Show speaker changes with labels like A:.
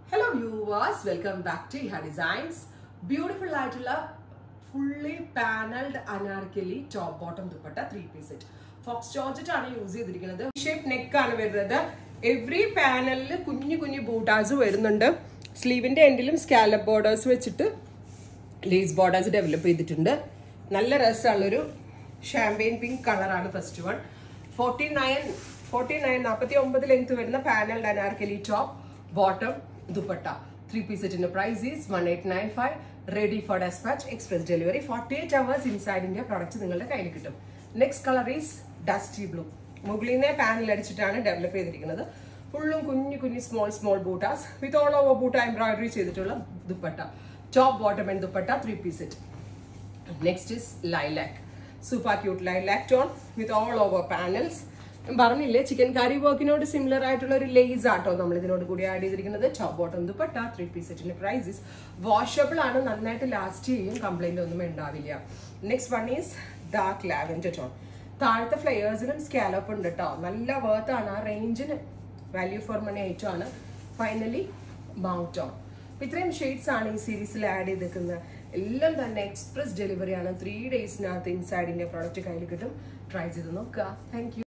A: hello viewers welcome back to Iha designs beautiful ആയിട്ടുള്ള fully paneled anarkali top bottom dupatta three piece set faux georgette ആണ് use ചെയ്തിരിക്കുന്നത് shape neck ആണ് വരുന്നത് every പാനലിൽ കുഞ്ഞു കുഞ്ഞു ബൂട്ടാസ് വരുന്നുണ്ട് സ്ലീവിന്റെ എൻഡിലും സ്കാലപ്പ് ബോർഡേഴ്സ് വെച്ചിട്ട് ലേസ് ബോർഡേഴ്സ് ഡെവലപ്പ് ചെയ്തിട്ടുണ്ട് നല്ല രസമുള്ളൊരു ഷാമ്പെയിൻ പിങ്ക് കളറാണ് first one forty nine forty nine നാൽപ്പത്തി ഒമ്പത് ലെങ്ത് വരുന്ന panel anarkali top bottom dupatta three piece സെറ്റിന്റെ price is one eight nine five ready for despatch express delivery forty eight hours ഇൻസൈഡിന്റെ product നിങ്ങളുടെ കയ്യിൽ കിട്ടും next colour is dusty blue മുകളിൽ നിന്ന് പാനൽ അടിച്ചിട്ടാണ് ഡെവലപ്പ് ചെയ്തിരിക്കുന്നത് ഫുള്ളും കുഞ്ഞു കുഞ്ഞു സ്മോൾ സ്മോൾ ബൂട്ടാസ് വിത്ത് ഓൾ ഓവർ ബൂട്ട എംബ്രോയിഡറി ചെയ്തിട്ടുള്ള dupatta top bottom and dupatta three piece set next is lilac super cute lilac tone with all over panels പറഞ്ഞില്ലേ ചിക്കൻ കറി വർക്കിനോട് സിമിലർ ആയിട്ടുള്ള ഒരു ലേസ് ആട്ടോ നമ്മൾ ഇതിനോട് കൂടി ആഡ് ചെയ്തിരിക്കുന്നത് top bottom dupatta three piece സെറ്റിന്റെ പ്രൈസസ് വാഷബിൾ ആണ് നന്നായിട്ട് ലാസ്റ്റ് ചെയ്യും കംപ്ലൈന്റ് ഒന്നും ഉണ്ടാവില്ല next one is dark lavender tone താഴത്തെ ഫ്ലെയേഴ്സിനും സ്കാലപ്പ് ഉണ്ട് കേട്ടോ നല്ല വർത്ത് ആണ് ആ റേഞ്ചിന് വാല്യൂ ഫോർ മണി ഐറ്റം ആണ് ഫൈനലി മൗണ്ട് ഓൺ ഇത്രയും ഷെയ്ഡ്സ് ആണ് ഈ സീരീസിൽ ആഡ് ചെയ്തേക്കുന്നത് എല്ലാം തന്നെ എക്സ്പ്രസ് ഡെലിവറി ആണ് ത്രീ ഡേയ്സിനകത്ത് ഇൻസൈഡിന്റെ പ്രോഡക്റ്റ് കയ്യിൽ കിട്ടും ട്രൈ ചെയ്ത് നോക്കുക താങ്ക്